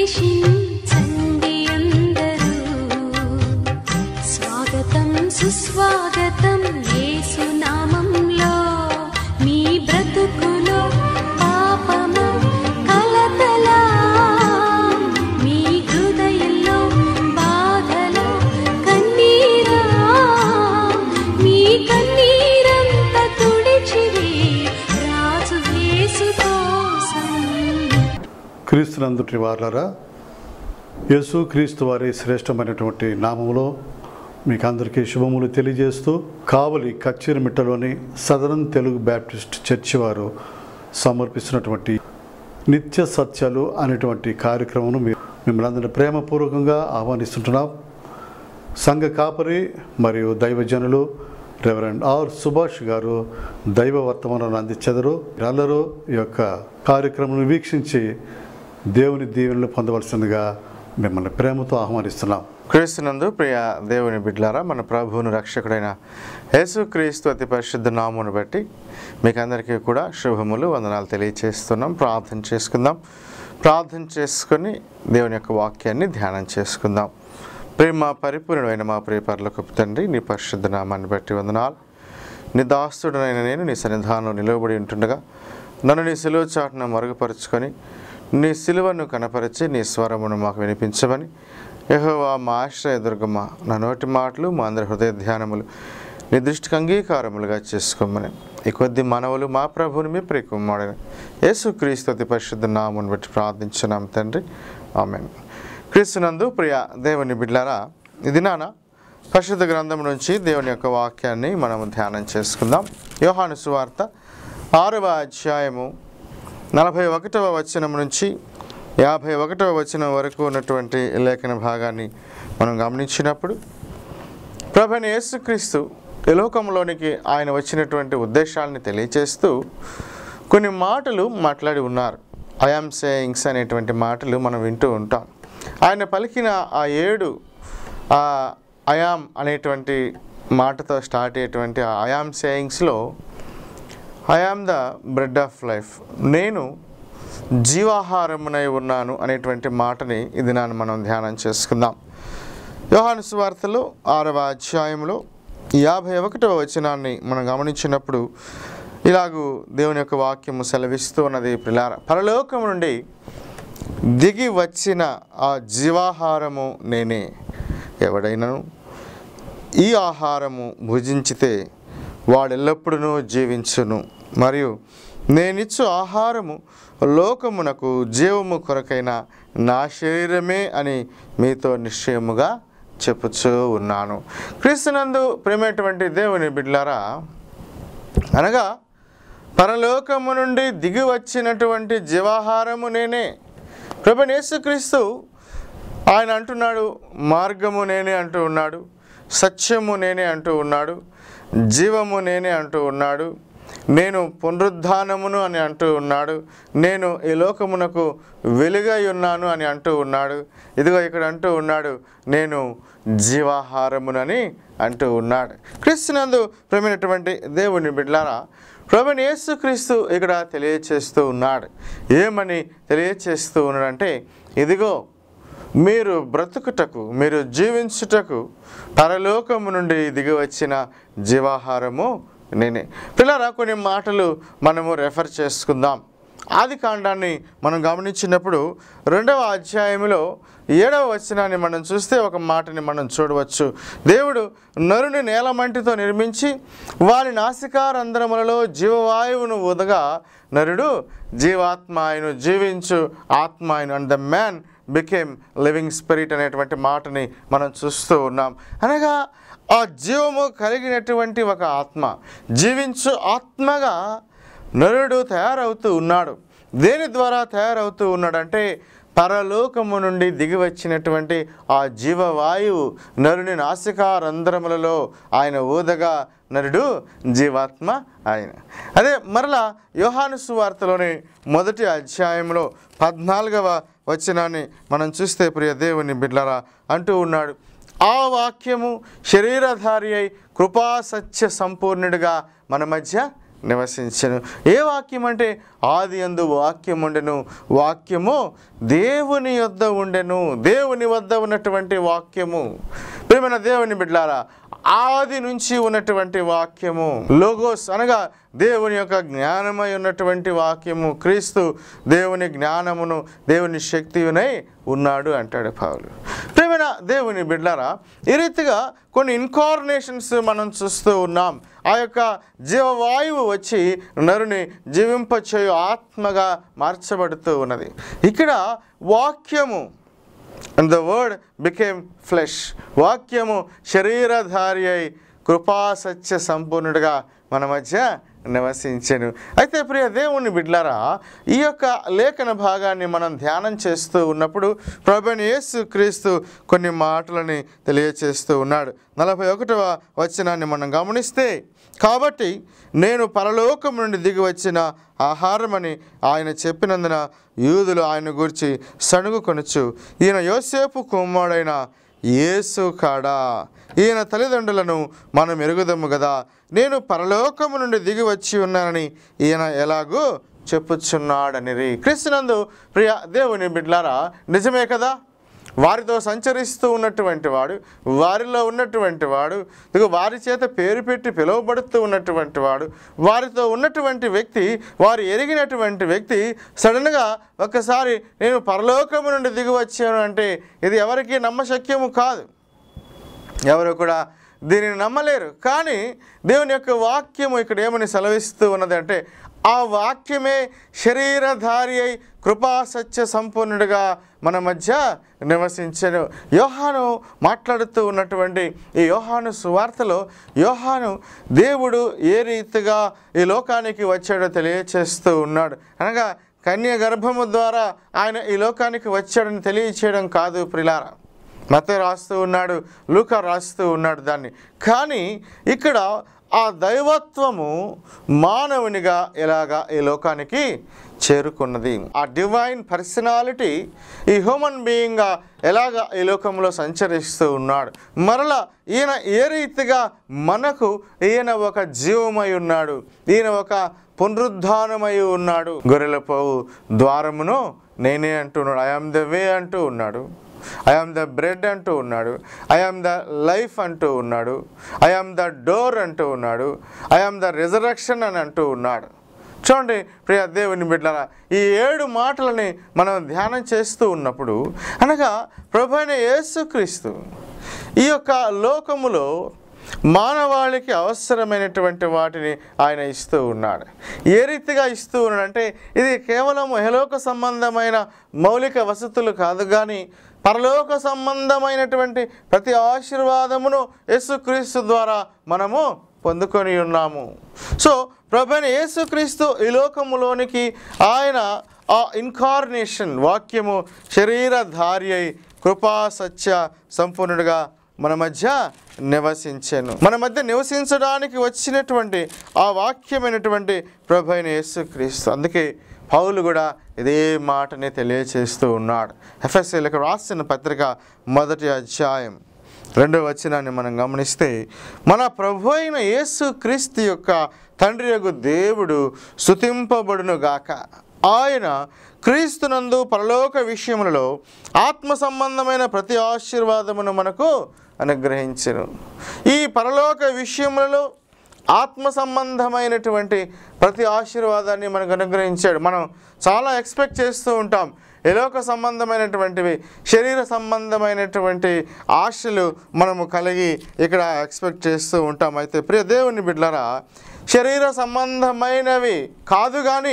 ప్రవేశించండి అందరూ స్వాగతం సుస్వాగతం యేసు నామంలో మీ బ్రతుకులో పాపము కలతలా మీ హృదయంలో బాధలో కన్నీరా మీ కన్నీరంత తుడిచివే రాజు యేసు కోసం క్రీస్తునందుటి వార్లరా యేసు క్రీస్తు వారి శ్రేష్టమైనటువంటి నామములో మీకు అందరికీ శుభములు తెలియజేస్తూ కావలి కచ్చిరిమిట్టలోని సదరన్ తెలుగు బ్యాప్టిస్ట్ చర్చి వారు సమర్పిస్తున్నటువంటి నిత్య సత్యాలు అనేటువంటి కార్యక్రమం మిమ్మల్ని అందరినీ ప్రేమపూర్వకంగా ఆహ్వానిస్తుంటున్నాం సంఘ కాపరి మరియు దైవజనులు రెవరెండ్ ఆర్ సుభాష్ గారు దైవ వర్తమానాన్ని అందించెదరు అందరూ ఈ యొక్క కార్యక్రమం వీక్షించి దేవుని దీవెనలు పొందవలసిందిగా మిమ్మల్ని ప్రేమతో ఆహ్వానిస్తున్నాం క్రీస్తునందు ప్రియ దేవుని బిడ్లారా మన ప్రభువును రక్షకుడైన యేసుక్రీస్తు అతి పరిశుద్ధ నామును బట్టి మీకు అందరికీ కూడా శుభములు వందనాలు తెలియచేస్తున్నాం ప్రార్థన చేసుకుందాం ప్రార్థన చేసుకొని దేవుని యొక్క వాక్యాన్ని ధ్యానం చేసుకుందాం ప్రేమ పరిపూర్ణమైన మా ప్రియ పర్లకు తండ్రి నీ పరిశుద్ధ నామాన్ని బట్టి వందనాలు నీ దాస్తుడనైన నేను నీ సన్నిధానం నిలవబడి ఉంటుండగా నన్ను నీ సిలువ చాటున మరుగుపరుచుకొని నీ సిలువను కనపరిచి నీ స్వరమును మాకు వినిపించమని యెహోవా మా ఆశ్రయ దుర్గమ్మ నా నోటి మాటలు మా అందరి హృదయ ధ్యానములు నీ దృష్టికి అంగీకారములుగా చేసుకోమని ఈ కొద్ది మనవులు మా ప్రభుని మీ ప్రియకుమారుని యేసు క్రీస్తు అతి పరిశుద్ధ నామును బట్టి ప్రార్థించున్నాం తండ్రి ఆమెన్ క్రీస్తునందు ప్రియ దేవుని బిడ్లారా ఇది నాన్న పరిశుద్ధ గ్రంథం నుంచి దేవుని యొక్క వాక్యాన్ని మనము ధ్యానం చేసుకుందాం యోహాను సువార్త ఆరవ అధ్యాయము నలభై ఒకటవ వచనం నుంచి యాభై ఒకటవ వచనం వరకు ఉన్నటువంటి లేఖన భాగాన్ని మనం గమనించినప్పుడు ప్రభని యేసుక్రీస్తు ఈ లోకంలోనికి ఆయన వచ్చినటువంటి ఉద్దేశాలని తెలియచేస్తూ కొన్ని మాటలు మాట్లాడి ఉన్నారు ఐఆమ్ సేయింగ్స్ అనేటువంటి మాటలు మనం వింటూ ఉంటాం ఆయన పలికిన ఆ ఏడు ఆ ఐఆమ్ అనేటువంటి మాటతో స్టార్ట్ అయ్యేటువంటి ఆ ఐఆమ్ సేయింగ్స్లో I am the bread of life నేను జీవాహారమునై ఉన్నాను అనేటువంటి మాటని ఇది నాన్న మనం ధ్యానం చేసుకుందాం యోహాను సువార్తలో ఆరవ అధ్యాయంలో యాభై ఒకటవ వచనాన్ని మనం గమనించినప్పుడు ఇలాగూ దేవుని యొక్క వాక్యము సెలవిస్తూ ఉన్నది పిల్లార పరలోకం నుండి దిగి వచ్చిన ఆ జీవాహారము నేనే ఎవడైనాను ఈ ఆహారము భుజించితే వాడెల్లప్పుడూ జీవించును మరియు నేనిచ్చు ఆహారము లోకమునకు జీవము కొరకైన నా శరీరమే అని మీతో నిశ్చయముగా చెప్పుచూ ఉన్నాను క్రీస్తునందు ప్రేమటువంటి దేవుని బిడ్లారా అనగా పరలోకము నుండి దిగి వచ్చినటువంటి జీవాహారము నేనే ప్రభు యేసుక్రీస్తు ఆయన అంటున్నాడు మార్గము నేనే అంటూ ఉన్నాడు సత్యము నేనే అంటూ ఉన్నాడు జీవము నేనే అంటూ ఉన్నాడు నేను పునరుద్ధానమును అని అంటూ ఉన్నాడు నేను ఈ లోకమునకు వెలుగై ఉన్నాను అని అంటూ ఉన్నాడు ఇదిగో ఇక్కడ అంటూ ఉన్నాడు నేను జీవాహారమునని అంటూ ఉన్నాడు క్రీస్తునందు ప్రేమైనటువంటి దేవుని బిడ్లారా ప్రభుని యేసుక్రీస్తు ఇక్కడ తెలియచేస్తూ ఉన్నాడు ఏమని తెలియచేస్తూ ఉన్నాడంటే ఇదిగో మీరు బ్రతుకుటకు మీరు జీవించుటకు పరలోకము నుండి దిగి వచ్చిన జీవాహారము నేనే పిల్లరా కొన్ని మాటలు మనము రెఫర్ చేసుకుందాం ఆది కాండాన్ని మనం గమనించినప్పుడు రెండవ అధ్యాయంలో ఏడవ వచనాన్ని మనం చూస్తే ఒక మాటని మనం చూడవచ్చు దేవుడు నరుని నేలమంటితో నిర్మించి వారి నాసికారంధ్రములలో జీవవాయువును ఉదగా నరుడు జీవాత్మ ఆయను జీవించు ఆత్మ ఆయన and the man became living spirit అనేటువంటి మాటని మనం చూస్తూ ఉన్నాం అనగా ఆ జీవము కలిగినటువంటి ఒక ఆత్మ జీవించు ఆత్మగా నరుడు తయారవుతూ ఉన్నాడు దేని ద్వారా తయారవుతూ ఉన్నాడంటే పరలోకము నుండి దిగి వచ్చినటువంటి ఆ జీవవాయువు నరుని నాసికా రంధ్రములలో ఆయన ఊదగా నరుడు జీవాత్మ ఆయన అదే మరలా యోహాను సువార్తలోని మొదటి అధ్యాయంలో పద్నాలుగవ వచనాన్ని మనం చూస్తే ప్రియ దేవుని బిడ్లరా అంటూ ఉన్నాడు ఆ వాక్యము శరీరధారి అయి కృపా సత్య సంపూర్ణుడిగా మన మధ్య నివసించెను ఏ వాక్యం అంటే ఆది అందు వాక్యం ఉండెను వాక్యము దేవుని యొద్ద ఉండెను దేవుని వద్ద ఉన్నటువంటి వాక్యము ప్రేమైన దేవుని బిడ్డారా ఆది నుంచి ఉన్నటువంటి వాక్యము లోగోస్ అనగా దేవుని యొక్క జ్ఞానమై ఉన్నటువంటి వాక్యము క్రీస్తు దేవుని జ్ఞానమును దేవుని శక్తియునై ఉన్నాడు అంటాడు పౌలు ప్రేమైన దేవుని బిడ్డారా ఈ రీతిగా కొన్ని ఇన్కార్నేషన్స్ మనం చూస్తూ ఉన్నాం ఆ యొక్క జీవవాయువు వచ్చి నరుని జీవింపచేయు ఆత్మగా మార్చబడుతూ ఉన్నది ఇక్కడ వాక్యము and the word became flesh వాక్యము శరీరధారి అయి కృపాసత్య సంపూర్ణుడిగా మన మధ్య నివసించెను అయితే ప్రియ దేవుని బిడ్లారా ఈ యొక్క లేఖన భాగాన్ని మనం ధ్యానం చేస్తూ ఉన్నప్పుడు ప్రభుని యేసు క్రీస్తు కొన్ని మాటలని తెలియచేస్తూ ఉన్నాడు నలభై ఒకటవ వచనాన్ని మనం గమనిస్తే కాబట్టి నేను పరలోకం నుండి దిగి వచ్చిన ఆహారమని ఆయన చెప్పినందున యూదులు ఆయన గురించి సణుగు కొనుచు ఈయన యోసేపు కుమారుడైన యేసు కాడా ఈయన తల్లిదండ్రులను మనం ఎరుగుదము కదా నేను పరలోకము నుండి దిగి వచ్చి ఉన్నానని ఈయన ఎలాగూ చెప్పుచున్నాడని క్రీస్తునందు ప్రియ దేవుని బిడ్లారా నిజమే కదా వారితో సంచరిస్తూ ఉన్నటువంటి వాడు వారిలో ఉన్నటువంటి వాడు ఇదిగో వారి చేత పేరు పెట్టి పిలువబడుతూ ఉన్నటువంటి వాడు వారితో ఉన్నటువంటి వ్యక్తి వారు ఎరిగినటువంటి వ్యక్తి సడన్గా ఒక్కసారి నేను పరలోకము నుండి దిగి వచ్చాను అంటే ఇది ఎవరికీ నమ్మశక్యము కాదు ఎవరు కూడా దీనిని నమ్మలేరు కానీ దేవుని యొక్క వాక్యము ఇక్కడ ఏమని సెలవిస్తూ ఉన్నది అంటే ఆ వాక్యమే శరీరధారి అయి కృపా సత్య సంపూర్ణుడిగా మన మధ్య నివసించను యోహాను మాట్లాడుతూ ఉన్నటువంటి ఈ యోహాను సువార్తలో యోహాను దేవుడు ఏ రీతిగా ఈ లోకానికి వచ్చాడో తెలియచేస్తూ ఉన్నాడు అనగా కన్య గర్భము ద్వారా ఆయన ఈ లోకానికి వచ్చాడని తెలియచేయడం కాదు ప్రిలారా మత రాస్తూ ఉన్నాడు లూకా రాస్తూ ఉన్నాడు దాన్ని కానీ ఇక్కడ ఆ దైవత్వము మానవునిగా ఎలాగా ఈ లోకానికి చేరుకున్నది ఆ డివైన్ పర్సనాలిటీ ఈ హ్యూమన్ బీయింగ్గా ఎలాగ ఈ లోకంలో సంచరిస్తూ ఉన్నాడు మరలా ఈయన ఏ రీతిగా మనకు ఈయన ఒక జీవమై ఉన్నాడు ఈయన ఒక పునరుద్ధానమై ఉన్నాడు గొర్రెల పోవు ద్వారమును నేనే అంటున్నాడు ఐఆమ్ ద వే అంటూ ఉన్నాడు ఐ ఆమ్ ద బ్రెడ్ అంటూ ఉన్నాడు ఐ ఆమ్ ద లైఫ్ అంటూ ఉన్నాడు ఐ ఆమ్ ద డోర్ అంటూ ఉన్నాడు ఐ ఆమ్ ద రిజరక్షన్ అని అంటూ ఉన్నాడు చూడండి ప్రియ దేవుని బిడ్డలారా ఈ ఏడు మాటలని మనం ధ్యానం చేస్తూ ఉన్నప్పుడు అనగా ప్రభు అయిన యేసుక్రీస్తు ఈ యొక్క లోకములో మానవాళికి అవసరమైనటువంటి వాటిని ఆయన ఇస్తూ ఉన్నాడు ఏ రీతిగా ఇస్తూ ఉన్నాడంటే ఇది కేవలం హెలోక సంబంధమైన మౌలిక వసతులు కాదు కానీ పరలోక సంబంధమైనటువంటి ప్రతి ఆశీర్వాదమును యేసుక్రీస్తు ద్వారా మనము పొందుకొని ఉన్నాము సో ప్రభుని యేసుక్రీస్తు ఈ లోకములోనికి ఆయన ఆ ఇన్కార్నేషన్ వాక్యము శరీరధారి అయి కృపా సత్య సంపూర్ణుడిగా మన మధ్య నివసించాను మన మధ్య నివసించడానికి వచ్చినటువంటి ఆ వాక్యమైనటువంటి ప్రభు అయిన యేసుక్రీస్తు అందుకే పౌలు కూడా ఇదే మాటని తెలియచేస్తూ ఉన్నాడు ఎఫ్ఎస్సీలకు రాసిన పత్రిక మొదటి అధ్యాయం రెండవ వచనాన్ని మనం గమనిస్తే మన ప్రభు అయిన యేసు క్రీస్తు యొక్క తండ్రి యొక్క దేవుడు స్తుతింపబడును గాక ఆయన క్రీస్తునందు పరలోక విషయములలో ఆత్మ సంబంధమైన ప్రతి ఆశీర్వాదమును మనకు అనుగ్రహించను ఈ పరలోక విషయములలో ఆత్మ సంబంధమైనటువంటి ప్రతి ఆశీర్వాదాన్ని మనకు అనుగ్రహించాడు మనం చాలా ఎక్స్పెక్ట్ చేస్తూ ఉంటాం ఎలోక సంబంధమైనటువంటివి శరీర సంబంధమైనటువంటి ఆశలు మనము కలిగి ఇక్కడ ఎక్స్పెక్ట్ చేస్తూ ఉంటాం అయితే ప్రియ దేవుని బిడ్డలరా శరీర సంబంధమైనవి కాదు కానీ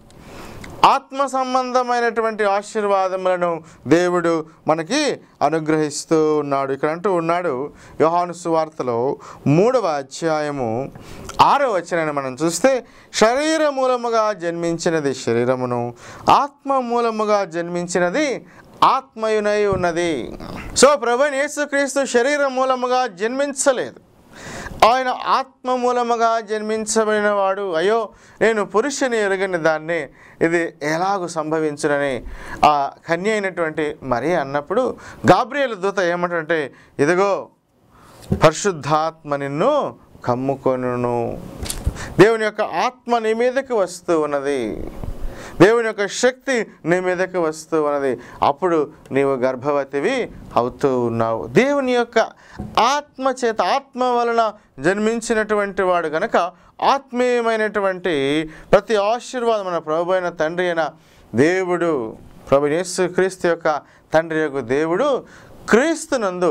ఆత్మ సంబంధమైనటువంటి ఆశీర్వాదములను దేవుడు మనకి అనుగ్రహిస్తూ ఉన్నాడు ఇక్కడ అంటూ ఉన్నాడు యోహాను సువార్తలో మూడవ అధ్యాయము ఆరో వచనాన్ని మనం చూస్తే శరీర మూలముగా జన్మించినది శరీరమును ఆత్మ మూలముగా జన్మించినది ఆత్మయునై ఉన్నది సో ప్రభు యేసుక్రీస్తు శరీర మూలముగా జన్మించలేదు ఆయన ఆత్మ మూలముగా జన్మించబడిన వాడు అయ్యో నేను పురుషుని ఎరగని దాన్ని ఇది ఎలాగూ సంభవించునని ఆ కన్య అయినటువంటి మరి అన్నప్పుడు గాబ్రియల్ దూత ఏమంటే ఇదిగో పరిశుద్ధాత్మ నిన్ను కమ్ముకొనును దేవుని యొక్క ఆత్మ నీ మీదకి వస్తూ ఉన్నది దేవుని యొక్క శక్తి నీ మీదకి వస్తూ ఉన్నది అప్పుడు నీవు గర్భవతివి అవుతూ ఉన్నావు దేవుని యొక్క ఆత్మ చేత ఆత్మ వలన జన్మించినటువంటి వాడు కనుక ఆత్మీయమైనటువంటి ప్రతి ఆశీర్వాదం మన ప్రభు అయిన తండ్రి అయిన దేవుడు ప్రభు యేసు క్రీస్తు యొక్క తండ్రి యొక్క దేవుడు క్రీస్తునందు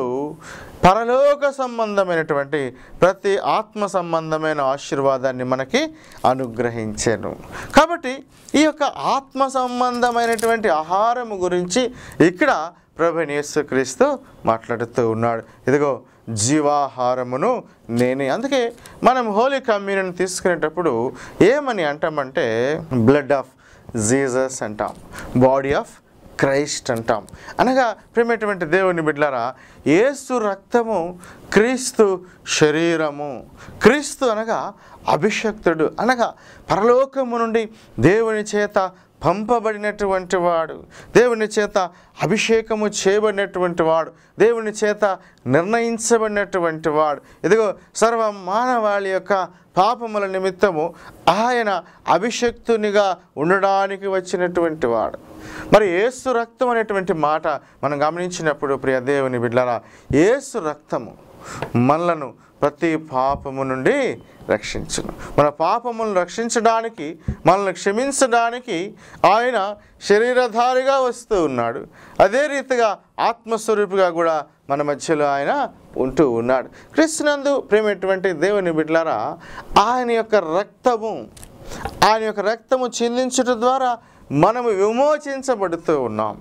పరలోక సంబంధమైనటువంటి ప్రతి ఆత్మ సంబంధమైన ఆశీర్వాదాన్ని మనకి అనుగ్రహించాను కాబట్టి ఈ యొక్క ఆత్మ సంబంధమైనటువంటి ఆహారము గురించి ఇక్కడ ప్రభు యేసుక్రీస్తు మాట్లాడుతూ ఉన్నాడు ఇదిగో జీవాహారమును నేనే అందుకే మనం హోలీ కమ్యూనియన్ తీసుకునేటప్పుడు ఏమని అంటామంటే బ్లడ్ ఆఫ్ జీసస్ అంటాం బాడీ ఆఫ్ క్రైస్ట్ అంటాం అనగా ప్రేమటువంటి దేవుని బిడ్డలారా ఏసు రక్తము క్రీస్తు శరీరము క్రీస్తు అనగా అభిషక్తుడు అనగా పరలోకము నుండి దేవుని చేత పంపబడినటువంటి వాడు దేవుని చేత అభిషేకము చేయబడినటువంటి వాడు దేవుని చేత నిర్ణయించబడినటువంటి వాడు ఇదిగో సర్వ మానవాళి యొక్క పాపముల నిమిత్తము ఆయన అభిషక్తునిగా ఉండడానికి వచ్చినటువంటి వాడు మరి ఏసు రక్తం అనేటువంటి మాట మనం గమనించినప్పుడు ప్రియ దేవుని బిడ్డలారా ఏసు రక్తము మనలను ప్రతి పాపము నుండి రక్షించును మన పాపములను రక్షించడానికి మనల్ని క్షమించడానికి ఆయన శరీరధారిగా వస్తూ ఉన్నాడు అదే రీతిగా ఆత్మస్వరూపిగా కూడా మన మధ్యలో ఆయన ఉంటూ ఉన్నాడు క్రిస్తునందు ప్రేమటువంటి దేవుని బిడ్డలారా ఆయన యొక్క రక్తము ఆయన యొక్క రక్తము చిందించడం ద్వారా మనము విమోచించబడుతూ ఉన్నాం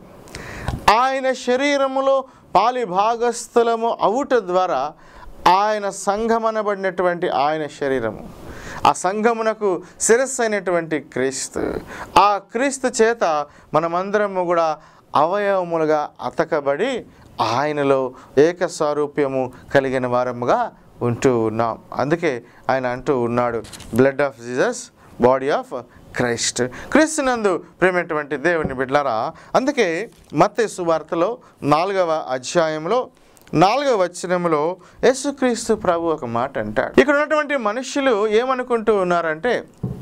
ఆయన శరీరములో పాలి భాగస్థులము అవుట ద్వారా ఆయన సంఘమనబడినటువంటి ఆయన శరీరము ఆ సంఘమునకు శిరస్సు అయినటువంటి క్రీస్తు ఆ క్రీస్తు చేత మనమందరము కూడా అవయవములుగా అతకబడి ఆయనలో ఏక సారూప్యము కలిగిన వారముగా ఉంటూ ఉన్నాం అందుకే ఆయన అంటూ ఉన్నాడు blood of Jesus body of Christ క్రీస్తునందు ప్రేమటువంటి దేవుని బిడ్లారా అందుకే మత్తయి సువార్తలో నాలుగవ అధ్యాయంలో నాలుగవ వచనంలో యేసుక్రీస్తు ప్రభు ఒక మాట అంటాడు ఇక్కడ ఉన్నటువంటి మనుషులు ఏమనుకుంటూ ఉన్నారంటే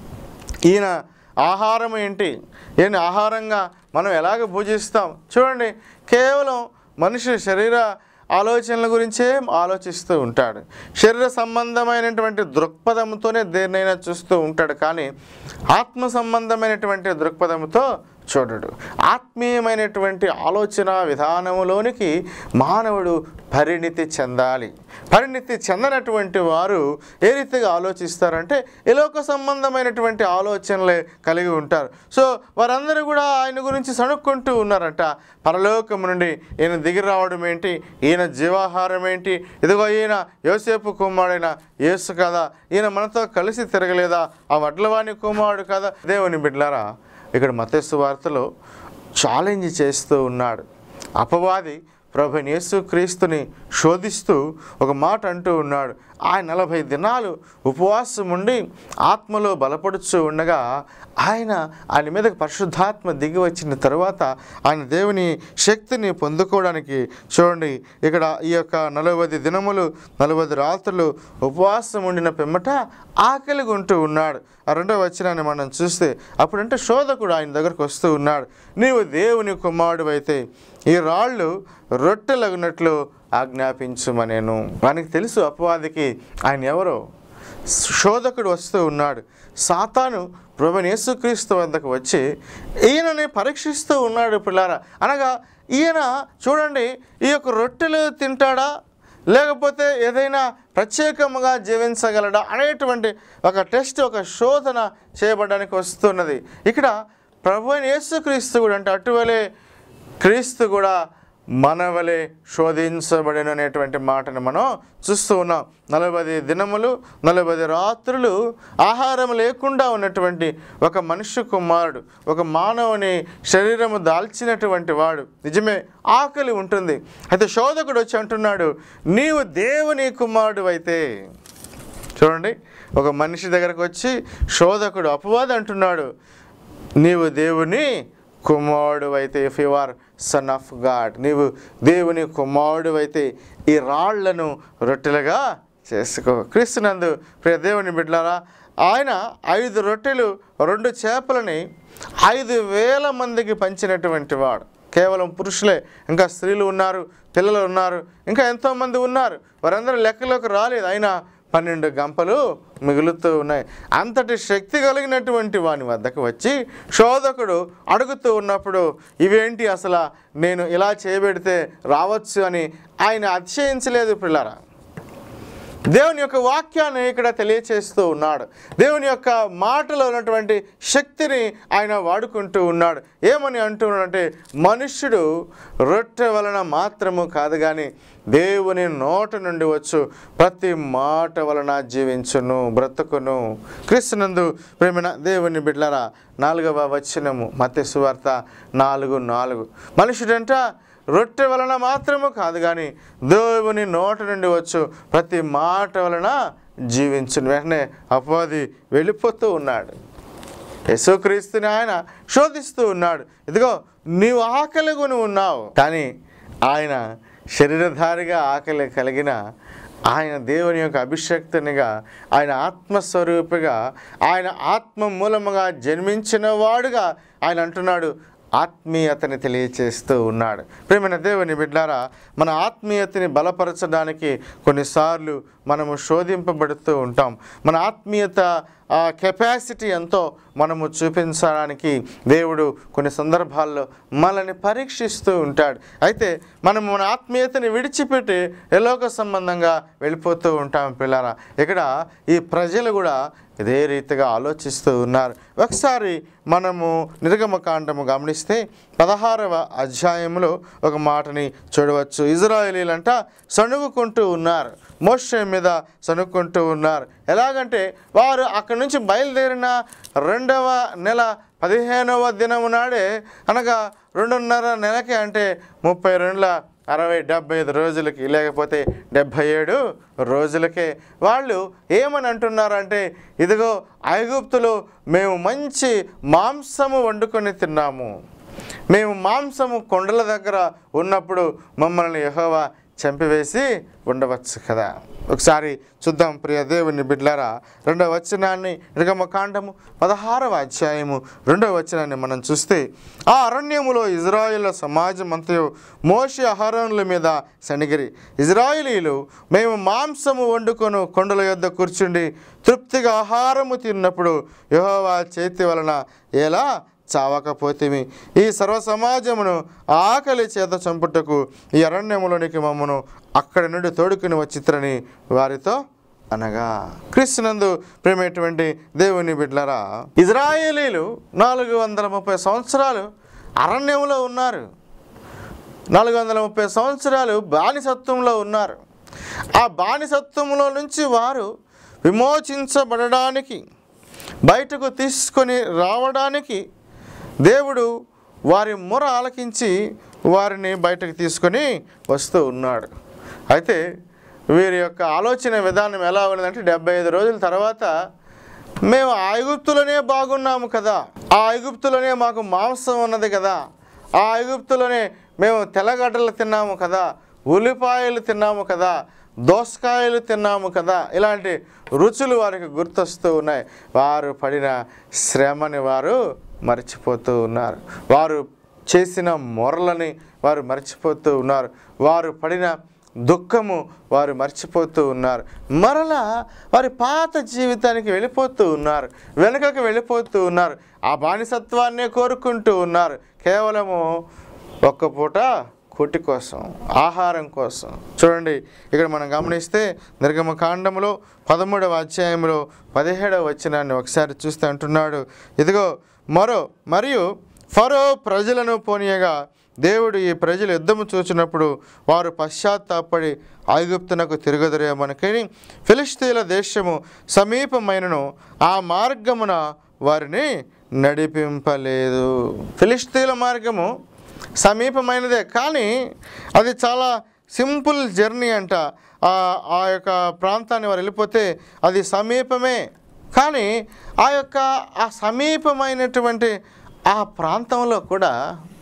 ఈయన ఆహారం ఏంటి ఈయన ఆహారంగా మనం ఎలాగ పూజిస్తాం చూడండి కేవలం మనిషి శరీర ఆలోచనల గురించే ఆలోచిస్తూ ఉంటాడు శరీర సంబంధమైనటువంటి దృక్పథంతోనే దేన్నైనా చూస్తూ ఉంటాడు కానీ ఆత్మ సంబంధమైనటువంటి దృక్పథంతో చూడడు ఆత్మీయమైనటువంటి ఆలోచన విధానములోనికి మానవుడు పరిణితి చెందాలి పరిణితి చెందనటువంటి వారు ఏ రీతిగా ఆలోచిస్తారంటే ఇలోక సంబంధమైనటువంటి ఆలోచనలే కలిగి ఉంటారు సో వారందరూ కూడా ఆయన గురించి సణుక్కుంటూ ఉన్నారంట పరలోకం నుండి ఈయన దిగి రావడం ఏంటి ఈయన జీవాహారం ఏంటి ఇదిగో ఈయన యోసేపు కుమారుడైన యేసు కదా ఈయన మనతో కలిసి తిరగలేదా ఆ వడ్లవాణి కుమారుడు కదా దేవుని బిడ్లారా ఇక్కడ మతస్సు వార్తలో ఛాలెంజ్ చేస్తూ ఉన్నాడు అపవాది ప్రభు యేసు క్రీస్తుని శోధిస్తూ ఒక మాట అంటూ ఉన్నాడు ఆయన నలభై దినాలు ఉపవాసం ఉండి ఆత్మలో బలపడుచు ఉండగా ఆయన ఆయన మీదకి పరిశుద్ధాత్మ దిగి వచ్చిన తర్వాత ఆయన దేవుని శక్తిని పొందుకోవడానికి చూడండి ఇక్కడ ఈ యొక్క నలభై దినములు నలభై రాత్రులు ఉపవాసం ఉండిన పిమ్మట ఆకలి ఉంటూ ఉన్నాడు ఆ రెండవ వచనాన్ని మనం చూస్తే అప్పుడంటే శోధకుడు ఆయన దగ్గరకు వస్తూ ఉన్నాడు నీవు దేవుని కుమారుడు అయితే ఈ రాళ్ళు రొట్టెలగినట్లు ఆజ్ఞాపించుమనేను వానికి తెలుసు అపవాదికి ఆయన ఎవరో శోధకుడు వస్తూ ఉన్నాడు సాతాను ప్రభు యేసుక్రీస్తు వద్దకు వచ్చి ఈయనని పరీక్షిస్తూ ఉన్నాడు పిల్లారా అనగా ఈయన చూడండి ఈ యొక్క రొట్టెలు తింటాడా లేకపోతే ఏదైనా ప్రత్యేకముగా జీవించగలడా అనేటువంటి ఒక టెస్ట్ ఒక శోధన చేయబడడానికి వస్తున్నది ఇక్కడ ప్రభు అయిన యేసుక్రీస్తు కూడా అంటే అటువలే క్రీస్తు కూడా మనవలే శోధించబడిన అనేటువంటి మాటను మనం చూస్తూ ఉన్నాం నలభై దినములు నలభై రాత్రులు ఆహారం లేకుండా ఉన్నటువంటి ఒక మనుష్య కుమారుడు ఒక మానవుని శరీరము దాల్చినటువంటి వాడు నిజమే ఆకలి ఉంటుంది అయితే శోధకుడు వచ్చి అంటున్నాడు నీవు దేవుని కుమారుడు అయితే చూడండి ఒక మనిషి దగ్గరకు వచ్చి శోధకుడు అపవాది అంటున్నాడు నీవు దేవుని కుమారుడు అయితే if you are son of God నీవు దేవుని కుమారుడు అయితే ఈ రాళ్లను రొట్టెలుగా చేసుకో క్రీస్తునందు ప్రియ దేవుని బిడ్డలారా ఆయన ఐదు రొట్టెలు రెండు చేపలని ఐదు వేల మందికి పంచినటువంటి వాడు కేవలం పురుషులే ఇంకా స్త్రీలు ఉన్నారు పిల్లలు ఉన్నారు ఇంకా ఎంతోమంది ఉన్నారు వారందరూ లెక్కలోకి రాలేదు అయినా పన్నెండు గంపలు మిగులుతూ ఉన్నాయి అంతటి శక్తి కలిగినటువంటి వాని వద్దకు వచ్చి శోధకుడు అడుగుతూ ఉన్నప్పుడు ఇవేంటి అసలు నేను ఇలా చేయబెడితే రావచ్చు అని ఆయన అతిశయించలేదు పిల్లరా దేవుని యొక్క వాక్యాన్ని ఇక్కడ తెలియచేస్తూ ఉన్నాడు దేవుని యొక్క మాటలో ఉన్నటువంటి శక్తిని ఆయన వాడుకుంటూ ఉన్నాడు ఏమని అంటున్నాడంటే మనుష్యుడు రొట్టె వలన మాత్రము కాదు కానీ దేవుని నోట నుండి వచ్చు ప్రతి మాట వలన జీవించును బ్రతుకును క్రీస్తునందు ప్రేమిన దేవుని బిడ్డలరా నాలుగవ వచనము మత్స్య సువార్త నాలుగు నాలుగు మనుషుడంట రొట్టె వలన మాత్రము కాదు కానీ దేవుని నోట నుండి వచ్చు ప్రతి మాట వలన జీవించును వెంటనే అపవాది వెళ్ళిపోతూ ఉన్నాడు యేసుక్రీస్తుని ఆయన శోధిస్తూ ఉన్నాడు ఇదిగో నీవు ఆకలి కొని ఉన్నావు కానీ ఆయన శరీరధారిగా ఆకలి కలిగిన ఆయన దేవుని యొక్క అభిషక్తునిగా ఆయన ఆత్మస్వరూపిగా ఆయన ఆత్మ మూలముగా జన్మించిన వాడుగా ఆయన అంటున్నాడు ఆత్మీయతని తెలియచేస్తూ ఉన్నాడు ప్రేమైన దేవుని బిడ్డారా మన ఆత్మీయతని బలపరచడానికి కొన్నిసార్లు మనము శోధింపబడుతూ ఉంటాం మన ఆత్మీయత కెపాసిటీ ఎంతో మనము చూపించడానికి దేవుడు కొన్ని సందర్భాల్లో మనల్ని పరీక్షిస్తూ ఉంటాడు అయితే మనం మన ఆత్మీయతని విడిచిపెట్టి ఎలోక సంబంధంగా వెళ్ళిపోతూ ఉంటాం పిల్లరా ఇక్కడ ఈ ప్రజలు కూడా ఇదే రీతిగా ఆలోచిస్తూ ఉన్నారు ఒకసారి మనము నిర్గమకాండము గమనిస్తే పదహారవ అధ్యాయంలో ఒక మాటని చూడవచ్చు ఇజ్రాయేలీలంట సణుగుకుంటూ ఉన్నారు మోషే మీద సణుక్కుంటూ ఉన్నారు ఎలాగంటే వారు అక్కడి నుంచి బయలుదేరిన రెండవ నెల పదిహేనవ దినము నాడే అనగా రెండున్నర నెలకి అంటే ముప్పై రెండుల అరవై డెబ్బై ఐదు రోజులకి లేకపోతే డెబ్భై ఏడు రోజులకే వాళ్ళు ఏమని అంటున్నారంటే ఇదిగో ఐగుప్తులో మేము మంచి మాంసము వండుకొని తిన్నాము మేము మాంసము కొండల దగ్గర ఉన్నప్పుడు మమ్మల్ని యెహోవా చంపివేసి ఉండవచ్చు కదా ఒకసారి చూద్దాం ప్రియ దేవుని బిడ్లారా రెండవ వచనాన్ని నిర్గమ కాండము పదహారవ అధ్యాయము రెండవ వచనాన్ని మనం చూస్తే ఆ అరణ్యములో ఇజ్రాయిల సమాజం అంతయు మోషి అహరోనుల మీద సనిగిరి ఇజ్రాయిలీలు మేము మాంసము వండుకొను కొండల యొద్ద కూర్చుండి తృప్తిగా ఆహారము తిన్నప్పుడు యెహోవా చేతి వలన ఎలా చావకపోతేమి ఈ సర్వ సమాజమును ఆకలి చేత చంపుటకు ఈ అరణ్యములోనికి మమ్మను అక్కడి నుండి తోడుకుని వచ్చిత్రని వారితో అనగా క్రీస్తునందు ప్రేమేటువంటి దేవుని బిడ్లరా ఇజ్రాయేలీలు నాలుగు వందల ముప్పై సంవత్సరాలు అరణ్యంలో ఉన్నారు నాలుగు వందల ముప్పై సంవత్సరాలు బానిసత్వంలో ఉన్నారు ఆ బానిసత్వంలో నుంచి వారు విమోచించబడడానికి బయటకు తీసుకొని రావడానికి దేవుడు వారి మొర ఆలకించి వారిని బయటకు తీసుకొని వస్తూ ఉన్నాడు అయితే వీరి యొక్క ఆలోచన విధానం ఎలా ఉన్నదంటే డెబ్బై ఐదు రోజుల తర్వాత మేము ఆ ఐగుప్తులోనే బాగున్నాము కదా ఆ ఐగుప్తులోనే మాకు మాంసం ఉన్నది కదా ఆ ఐగుప్తులోనే మేము తెల్లగడ్డలు తిన్నాము కదా ఉల్లిపాయలు తిన్నాము కదా దోసకాయలు తిన్నాము కదా ఇలాంటి రుచులు వారికి గుర్తొస్తూ ఉన్నాయి వారు పడిన శ్రమని వారు మర్చిపోతూ ఉన్నారు వారు చేసిన మొరలని వారు మర్చిపోతూ ఉన్నారు వారు పడిన దుఃఖము వారు మర్చిపోతూ ఉన్నారు మరలా వారి పాత జీవితానికి వెళ్ళిపోతూ ఉన్నారు వెనుకకు వెళ్ళిపోతూ ఉన్నారు ఆ బానిసత్వాన్నే కోరుకుంటూ ఉన్నారు కేవలము ఒక్క పూట కోటి కోసం ఆహారం కోసం చూడండి ఇక్కడ మనం గమనిస్తే నిర్గమ కాండములో పదమూడవ అధ్యాయంలో పదిహేడవ వచనాన్ని ఒకసారి చూస్తే అంటున్నాడు ఇదిగో మరో మరియు ఫరో ప్రజలను పోనీయగా దేవుడు ఈ ప్రజలు యుద్ధము చూచినప్పుడు వారు పశ్చాత్తాపడి ఐగుప్తునకు తిరగదురేమనుకని ఫిలిస్తీన్ల దేశము సమీపమైనను ఆ మార్గమున వారిని నడిపింపలేదు ఫిలిస్తీన్ల మార్గము సమీపమైనదే కానీ అది చాలా సింపుల్ జర్నీ అంట ఆ ఆ యొక్క ప్రాంతాన్ని వారు వెళ్ళిపోతే అది సమీపమే కానీ ఆ యొక్క ఆ సమీపమైనటువంటి ఆ ప్రాంతంలో కూడా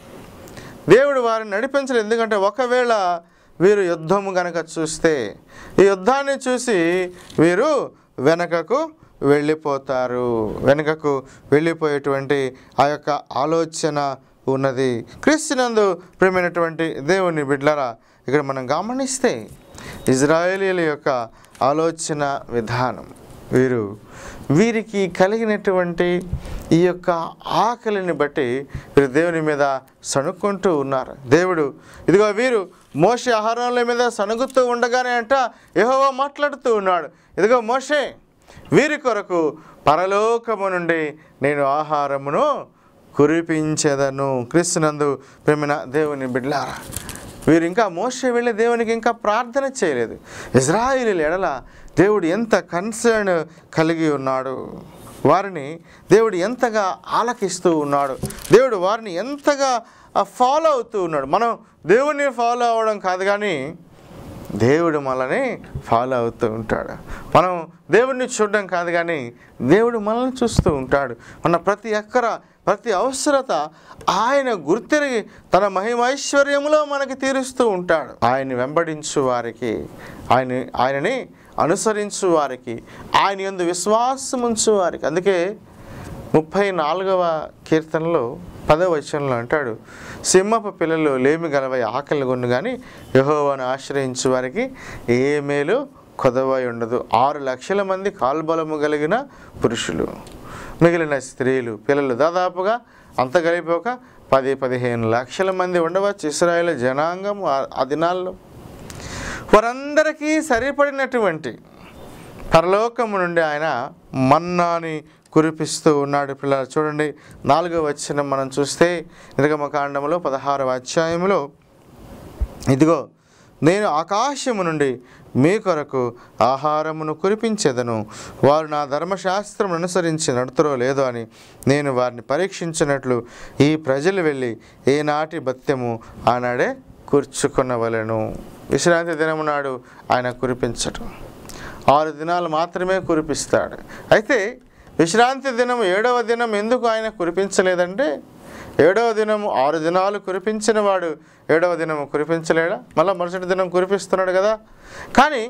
దేవుడు వారిని నడిపించలేదు ఎందుకంటే ఒకవేళ వీరు యుద్ధము గనక చూస్తే ఈ యుద్ధాన్ని చూసి వీరు వెనకకు వెళ్ళిపోతారు వెనుకకు వెళ్ళిపోయేటువంటి ఆ యొక్క ఆలోచన ఉన్నది క్రీస్తునందు ప్రేమైనటువంటి దేవుని బిడ్లరా ఇక్కడ మనం గమనిస్తే ఇజ్రాయేలీల యొక్క ఆలోచన విధానం వీరు వీరికి కలిగినటువంటి ఈ యొక్క ఆకలిని బట్టి వీరు దేవుని మీద సణుక్కుంటూ ఉన్నారు దేవుడు ఇదిగో వీరు మోషే ఆహారాల మీద సణుగుతూ ఉండగానే అంట యెహోవా మాట్లాడుతూ ఉన్నాడు ఇదిగో మోషే వీరి కొరకు పరలోకము నుండి నేను ఆహారమును కురిపించేదను క్రీస్తునందు ప్రేమిన దేవుని బిడ్లారా వీరు ఇంకా మోసే వెళ్ళి దేవునికి ఇంకా ప్రార్థన చేయలేదు ఇజ్రాయిలీల ఎడల దేవుడు ఎంత కన్సర్న్ కలిగి ఉన్నాడు వారిని దేవుడు ఎంతగా ఆలకిస్తూ ఉన్నాడు దేవుడు వారిని ఎంతగా ఫాలో అవుతూ ఉన్నాడు మనం దేవుణ్ణి ఫాలో అవ్వడం కాదు కానీ దేవుడు మనల్ని ఫాలో అవుతూ ఉంటాడు మనం దేవుడిని చూడడం కాదు కానీ దేవుడు మనల్ని చూస్తూ ఉంటాడు మన ప్రతి అక్కర ప్రతి అవసరత ఆయన గుర్తిరిగి తన మహిమైశ్వర్యములో మనకి తీరుస్తూ ఉంటాడు ఆయన్ని వెంబడించు వారికి ఆయన ఆయనని అనుసరించు వారికి ఆయన యందు విశ్వాసం ఉంచు వారికి అందుకే ముప్పై నాలుగవ కీర్తనలో పదవ వచనంలో అంటాడు సింహపు పిల్లలు లేమి గలవై ఆకలి కొన్ను కానీ యహోవాను ఆశ్రయించు వారికి ఏ మేలు కొదవై ఉండదు ఆరు లక్షల మంది కాల్బలము కలిగిన పురుషులు మిగిలిన స్త్రీలు పిల్లలు దాదాపుగా అంత కలిపోక పది పదిహేను లక్షల మంది ఉండవచ్చు ఇస్రాయేల్ జనాంగం ఆ- ఆ దినాల్లో వారందరికీ సరిపడినటువంటి పరలోకము నుండి ఆయన మన్నాని కురిపిస్తూ ఉన్నాడు పిల్లలు చూడండి నాలుగవ వచ్చిన మనం చూస్తే నిర్గమకాండంలో పదహారవ అధ్యాయంలో ఇదిగో నేను ఆకాశము నుండి మీ కొరకు ఆహారమును కురిపించేదను వారు నా ధర్మశాస్త్రం అనుసరించి నడుతురో లేదో అని నేను వారిని పరీక్షించినట్లు ఈ ప్రజలు వెళ్ళి ఏనాటి భత్యము ఆనాడే కూర్చుకొనవలెను విశ్రాంతి దినము నాడు ఆయన కురిపించటం ఆరు దినాలు మాత్రమే కురిపిస్తాడు అయితే విశ్రాంతి దినం ఏడవ దినం ఎందుకు ఆయన కురిపించలేదంటే ఏడవ దినము ఆరు దినాలు కురిపించిన వాడు ఏడవ దినము కురిపించలేడా మళ్ళీ మరుసటి దినం కురిపిస్తున్నాడు కదా కానీ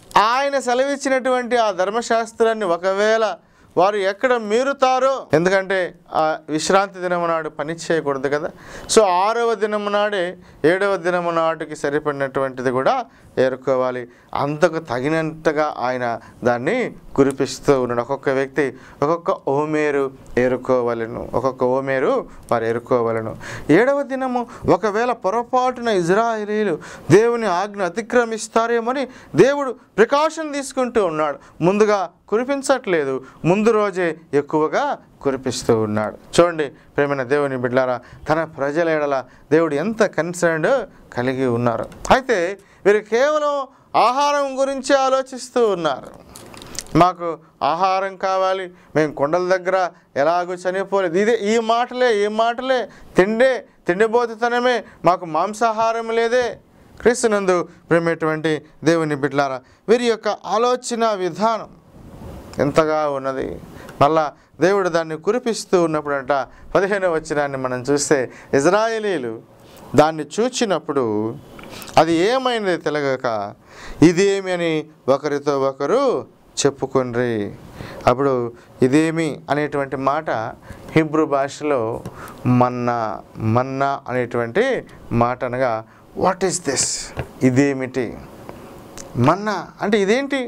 ఆయన సెలవిచ్చినటువంటి ఆ ధర్మశాస్త్రాన్ని ఒకవేళ వారు ఎక్కడ మీరుతారో ఎందుకంటే ఆ విశ్రాంతి దినము నాడు పని చేయకూడదు కదా సో ఆరవ దినము నాడే ఏడవ దినము నాటికి సరిపడినటువంటిది కూడా ఏరుకోవాలి అంతకు తగినంతగా ఆయన దాన్ని కురిపిస్తూ ఉన్నాడు ఒక్కొక్క వ్యక్తి ఒక్కొక్క ఓమేరు ఏరుకోవలను ఒక్కొక్క ఓమేరు వారు ఏరుకోవలను ఏడవ దినము ఒకవేళ పొరపాటున ఇజ్రాయిలీలు దేవుని ఆజ్ఞ అతిక్రమిస్తారేమని దేవుడు ప్రికాషన్ తీసుకుంటూ ఉన్నాడు ముందుగా కురిపించట్లేదు ముందు రోజే ఎక్కువగా కురిపిస్తూ ఉన్నాడు చూడండి ప్రేమైన దేవుని బిడ్డారా తన ప్రజల ఎడల దేవుడు ఎంత కన్సర్న్డ్ కలిగి ఉన్నారు అయితే వీరు కేవలం ఆహారం గురించి ఆలోచిస్తూ ఉన్నారు మాకు ఆహారం కావాలి మేము కొండల దగ్గర ఎలాగో చనిపోలేదు ఇదే ఈ మాటలే ఈ మాటలే తిండే తిండిపోతుతనమే మాకు మాంసాహారం లేదే క్రీస్తునందు ప్రేమేటువంటి దేవుని బిడ్లారా వీరి యొక్క ఆలోచన విధానం ఎంతగా ఉన్నది మళ్ళా దేవుడు దాన్ని కురిపిస్తూ ఉన్నప్పుడంట పదిహేను వచ్చినాన్ని మనం చూస్తే ఇజ్రాయేలీలు దాన్ని చూచినప్పుడు అది ఏమైనది తెలగక ఇదేమి అని ఒకరితో ఒకరు చెప్పుకొండ్రి అప్పుడు ఇదేమి అనేటువంటి మాట హిబ్రూ భాషలో మన్నా మన్నా అనేటువంటి మాట అనగా వాట్ ఈస్ దిస్ ఇదేమిటి మన్నా అంటే ఇదేంటి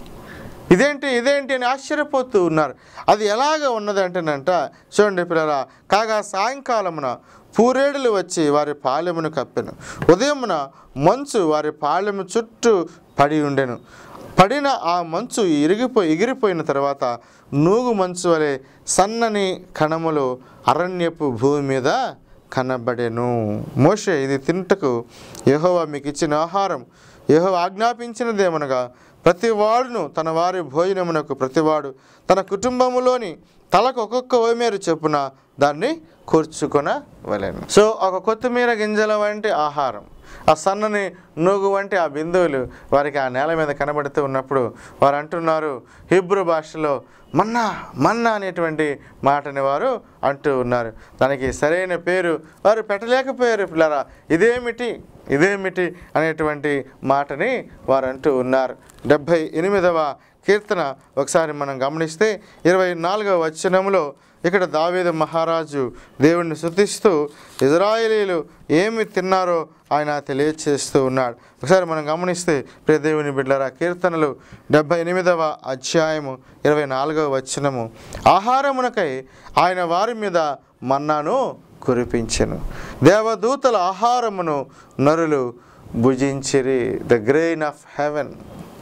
ఇదేంటి ఇదేంటి అని ఆశ్చర్యపోతూ ఉన్నారు అది ఎలాగ ఉన్నదంటేనంట చూడండి పిల్లరా కాగా సాయంకాలమున పూరేడులు వచ్చి వారి పాలెమును కప్పెను ఉదయమున మంచు వారి పాలెము చుట్టూ పడి ఉండెను పడిన ఆ మంచు ఇరిగిపోయి ఎగిరిపోయిన తర్వాత నూగు మంచు వలె సన్నని కణములు అరణ్యపు భూమి మీద కనబడెను మోషే ఇది తింటకు యెహోవా మీకు ఇచ్చిన ఆహారం యెహోవా ఆజ్ఞాపించినదేమనగా ప్రతివాడును తన వారి భోజనమునకు ప్రతివాడు తన కుటుంబములోని తలకు ఒక్కొక్క ఓమేరు చొప్పున దాన్ని కూర్చుకొనవలెను సో ఒక కొత్తిమీర గింజల వంటి ఆహారం ఆ సన్నని నూగు వంటి ఆ బిందువులు వారికి ఆ నేల మీద కనబడుతూ ఉన్నప్పుడు వారు అంటున్నారు హిబ్రూ భాషలో మన్నా మన్నా అనేటువంటి మాటని వారు అంటూ ఉన్నారు దానికి సరైన పేరు వారు పెట్టలేకపోయారు పిల్లరా ఇదేమిటి ఇదేమిటి అనేటువంటి మాటని వారు అంటూ ఉన్నారు డెబ్భై ఎనిమిదవ కీర్తన ఒకసారి మనం గమనిస్తే ఇరవై నాలుగవ వచనంలో ఇక్కడ దావీదు మహారాజు దేవుణ్ణి శుతిస్తూ ఇజ్రాయేలీలు ఏమి తిన్నారో ఆయన తెలియచేస్తూ ఉన్నాడు ఒకసారి మనం గమనిస్తే ప్రియ దేవుని బిడ్డలారా కీర్తనలు డెబ్భై ఎనిమిదవ అధ్యాయము ఇరవై నాలుగవ వచనము ఆహారమునకై ఆయన వారి మీద మన్నాను కురిపించెను దేవదూతల ఆహారమును నరులు భుజించిరి the grain of heaven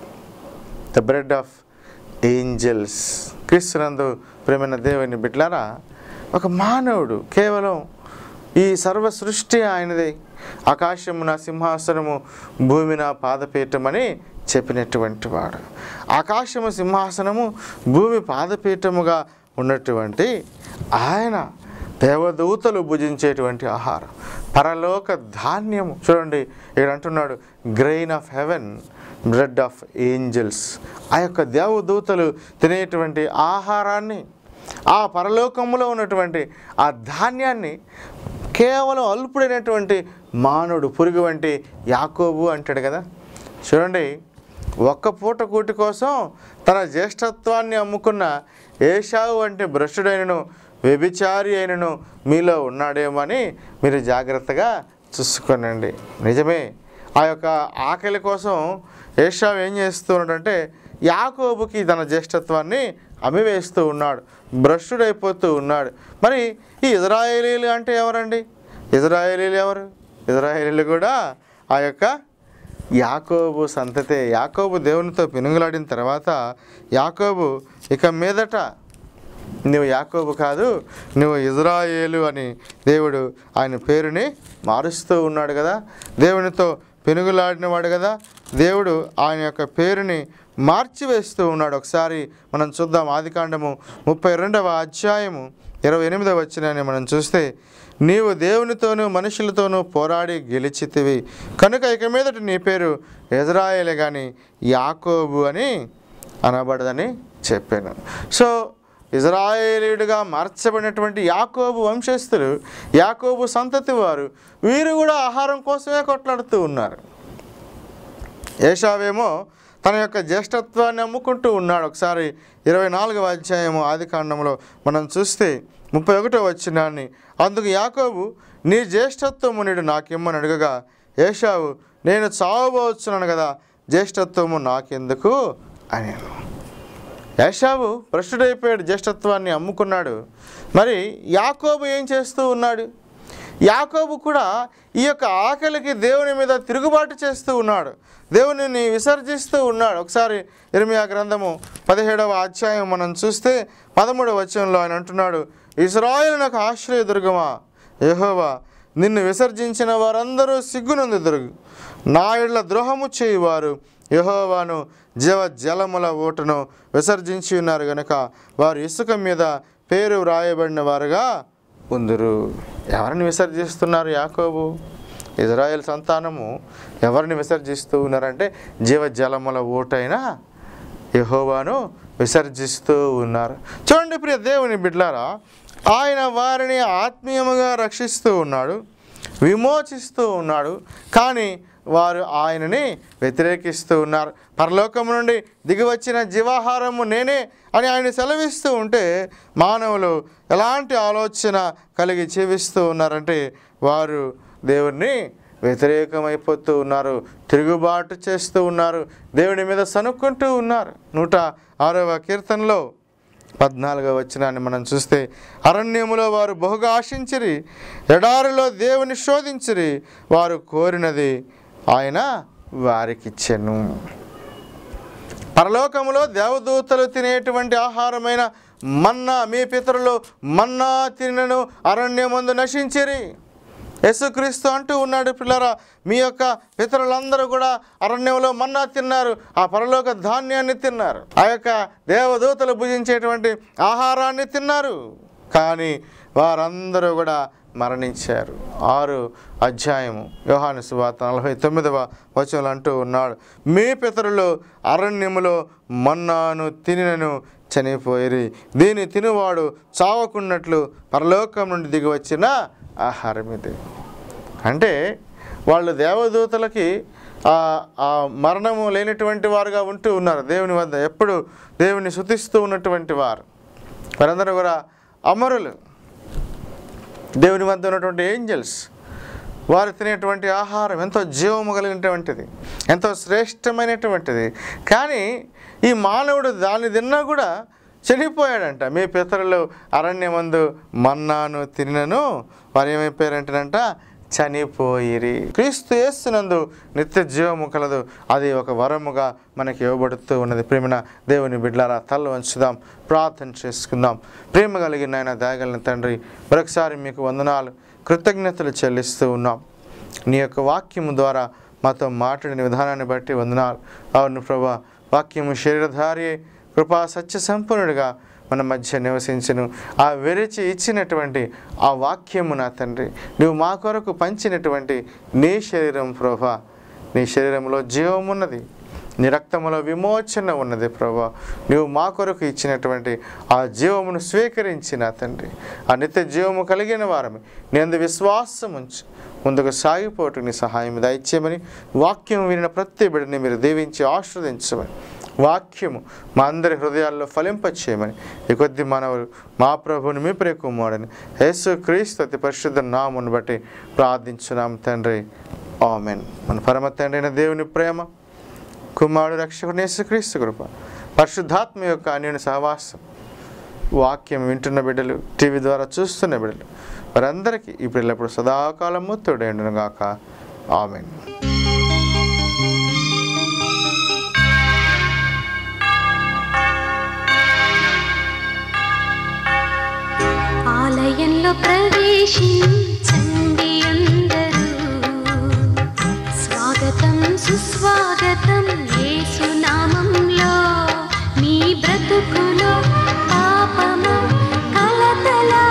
the bread of angels క్రీస్తునందు ప్రేమైన దేవుని బిడ్లారా ఒక మానవుడు కేవలం ఈ సర్వ సృష్టి ఆయనదే ఆకాశము నా సింహాసనము భూమి నా పాదపీఠమని చెప్పినటువంటి వాడు ఆకాశము సింహాసనము భూమి పాదపీఠముగా ఉన్నటువంటి ఆయన దేవదూతలు భుజించేటువంటి ఆహారం పరలోక ధాన్యము చూడండి ఇక్కడ అంటున్నాడు grain of heaven bread of angels ఆ యొక్క దేవదూతలు తినేటువంటి ఆహారాన్ని ఆ పరలోకములో ఉన్నటువంటి ఆ ధాన్యాన్ని కేవలం అల్పుడైనటువంటి మానవుడు పురుగు వంటి యాకోబు అంటాడు కదా చూడండి ఒక్క పూట కూటి కోసం తన జ్యేష్ఠత్వాన్ని అమ్ముకున్న ఏషావు వంటి భ్రష్టుడైనను వ్యభిచారి అయినను మీలో ఉన్నాడేమో అని మీరు జాగ్రత్తగా చూసుకోనండి నిజమే ఆ యొక్క ఆకలి కోసం ఏషావు ఏం చేస్తూ ఉన్నాడంటే యాకోబుకి తన జ్యేష్ఠత్వాన్ని అమ్మివేస్తూ ఉన్నాడు భ్రష్టుడైపోతూ ఉన్నాడు మరి ఈ ఇజ్రాయేలీలు అంటే ఎవరండి ఇజ్రాయేలీలు ఎవరు ఇజ్రాయేలీలు కూడా ఆ యొక్క యాకోబు సంతతే యాకోబు దేవునితో పెనుగులాడిన తర్వాత యాకోబు ఇక మీదట నువ్వు యాకోబు కాదు నువ్వు ఇజ్రాయేలు అని దేవుడు ఆయన పేరుని మారుస్తూ ఉన్నాడు కదా దేవునితో పెనుగులాడినవాడు కదా దేవుడు ఆయన యొక్క పేరుని మార్చివేస్తూ ఉన్నాడు ఒకసారి మనం చూద్దాం ఆదికాండము ముప్పై రెండవ అధ్యాయము ఇరవై ఎనిమిదవ వచ్చినని మనం చూస్తే నీవు దేవునితోనూ మనుషులతోనూ పోరాడి గెలిచితివి కనుక ఇక మీదట నీ పేరు ఎజ్రాయేలే కానీ యాకోబు అని అనబడదని చెప్పాను సో ఇజ్రాయేలీయుడిగా మార్చబడినటువంటి యాకోబు వంశస్థులు యాకోబు సంతతి వారు వీరు కూడా ఆహారం కోసమే కొట్లాడుతూ ఉన్నారు ఏషావేమో తన యొక్క జ్యేష్ఠత్వాన్ని అమ్ముకుంటూ ఉన్నాడు ఒకసారి ఇరవై నాలుగవ అధ్యాయము ఆది కాండంలో మనం చూస్తే ముప్పై ఒకటో వచ్చినాన్ని అందుకు యాకోబు నీ జ్యేష్ఠత్వము నీడు నాకిమ్మని అడగగా ఏషావు నేను చావబోచున్నాను కదా జ్యేష్ఠత్వము నాకెందుకు అని యాషావు భ్రష్టుడైపోయాడు జ్యేష్ఠత్వాన్ని అమ్ముకున్నాడు మరి యాకోబు ఏం చేస్తూ ఉన్నాడు యాకోబు కూడా ఈ యొక్క ఆకలికి దేవుని మీద తిరుగుబాటు చేస్తూ ఉన్నాడు దేవునిని విసర్జిస్తూ ఉన్నాడు ఒకసారి ఇర్మియా గ్రంథము పదిహేడవ అధ్యాయం మనం చూస్తే పదమూడవ వచనంలో ఆయన అంటున్నాడు ఇస్రాయేల్ నాకు ఆశ్రయ దుర్గమా యెహోవా నిన్ను విసర్జించిన వారందరూ సిగ్గునందుదురు నా ఇళ్ల ద్రోహము చేయువారు యెహోవాను జీవ జలముల ఓటును విసర్జించి ఉన్నారు గనుక వారు ఇసుక మీద పేరు వ్రాయబడిన వారుగా ఉందురు ఎవరిని విసర్జిస్తున్నారు యాకోబు ఇజ్రాయెల్ సంతానము ఎవరిని విసర్జిస్తూ ఉన్నారంటే జీవజలముల ఓటైన యెహోవాను విసర్జిస్తూ ఉన్నారు చూడండి ప్రియ దేవుని బిడ్లారా ఆయన వారిని ఆత్మీయముగా రక్షిస్తూ ఉన్నాడు విమోచిస్తూ ఉన్నాడు కానీ వారు ఆయనని వ్యతిరేకిస్తూ ఉన్నారు పరలోకము నుండి దిగివచ్చిన జీవాహారము నేనే అని ఆయన సెలవిస్తూ ఉంటే మానవులు ఎలాంటి ఆలోచన కలిగి జీవిస్తూ ఉన్నారంటే వారు దేవుణ్ణి వ్యతిరేకమైపోతూ ఉన్నారు తిరుగుబాటు చేస్తూ ఉన్నారు దేవుని మీద సనుక్కుంటూ ఉన్నారు నూట ఆరవ కీర్తనలో పద్నాలుగవ వచనాన్ని మనం చూస్తే అరణ్యములో వారు బహుగా ఆశించిరి ఎడారిలో దేవుని శోధించిరి వారు కోరినది ఆయన వారికిచ్చెను పరలోకములో దేవదూతలు తినేటువంటి ఆహారమైన మన్నా మీ పితరులు మన్నా తినను అరణ్యమందు నశించిరి యేసుక్రీస్తు అంటూ ఉన్నాడు పిల్లరా మీ యొక్క పితరులందరూ కూడా అరణ్యంలో మన్నా తిన్నారు ఆ పరలోక ధాన్యాన్ని తిన్నారు ఆ యొక్క దేవదూతలు భుజించేటువంటి ఆహారాన్ని తిన్నారు కానీ వారందరూ కూడా మరణించారు ఆరు అధ్యాయము యోహాను సువార్త నలభై తొమ్మిదవ వచనంలో అంటూ ఉన్నాడు మీ పితరులు అరణ్యములో మన్నాను తినినను చనిపోయిరి దీని తినువాడు చావకున్నట్లు పరలోకం నుండి దిగి వచ్చిన ఆహారం ఇది అంటే వాళ్ళు దేవదూతలకి ఆ- ఆ మరణము లేనటువంటి వారుగా ఉంటూ ఉన్నారు దేవుని వద్ద ఎప్పుడు దేవుని శుతిస్తూ ఉన్నటువంటి వారు వారందరూ కూడా అమరులు దేవుని వద్ద ఉన్నటువంటి ఏంజల్స్ వారు తినేటువంటి ఆహారం ఎంతో జీవము కలిగినటువంటిది ఎంతో శ్రేష్టమైనటువంటిది కానీ ఈ మానవుడు దాన్ని తిన్నా కూడా చనిపోయాడంట మీ పితరులు అరణ్యమందు మన్నాను తినను వారు ఏమైపోయారంటేనంట చనిపోయిరి క్రీస్తు యేసునందు నిత్య జీవము కలదు అది ఒక వరముగా మనకి ఇవ్వబడుతూ ఉన్నది ప్రేమన దేవుని బిడ్డలారా తల వంచుదాం ప్రార్థన చేసుకుందాం ప్రేమ కలిగిన ఆయన దయగలిగిన తండ్రి మరొకసారి మీకు వందనాలు కృతజ్ఞతలు చెల్లిస్తూ ఉన్నాం నీ యొక్క వాక్యము ద్వారా మాతో మాట్లాడిన విధానాన్ని బట్టి వందనాలు అవును ప్రభా వాక్యము శరీరధారి అయి కృపా సత్య సంపన్నుడిగా మన మధ్య నివసించను ఆ వెరచి ఇచ్చినటువంటి ఆ వాక్యము నా తండ్రి నువ్వు మా కొరకు పంచినటువంటి నీ శరీరం ప్రభా నీ శరీరంలో జీవం ఉన్నది నీ రక్తములో విమోచన ఉన్నది ప్రభా నీవు మా కొరకు ఇచ్చినటువంటి ఆ జీవమును స్వీకరించి నా తండ్రి ఆ నిత్య జీవము కలిగిన వారమే నేను విశ్వాసం ఉంచి ముందుకు సాగిపోవటం నీ సహాయం దయచేయమని వాక్యం వినిన ప్రతి బిడ్డని మీరు దీవించి ఆశ్రదించమని వాక్యము మా అందరి హృదయాల్లో ఫలింపచేయమని ఈ కొద్ది మనవులు మా ప్రభుని మీ ప్రియకుమారుని యేసు క్రీస్తు అతి పరిశుద్ధ నామును బట్టి ప్రార్థించున్నాం తండ్రి ఆమెన్ మన పరమ తండ్రి అయిన దేవుని ప్రేమ కుమారుడు రక్షకుడు యేసుక్రీస్తు కృప పరిశుద్ధాత్మ యొక్క అన్యుని సహవాసం వాక్యం వింటున్న బిడ్డలు టీవీ ద్వారా చూస్తున్న బిడ్డలు వారందరికీ ఈ పిల్లప్పుడు సదాకాలము తోడేండును గాక ఆమెన్ ఆలయంలో ప్రవేశించండి అందరూ స్వాగతం సుస్వాగతం యేసునామంలో మీ బ్రతుకులో పాపము కలతలా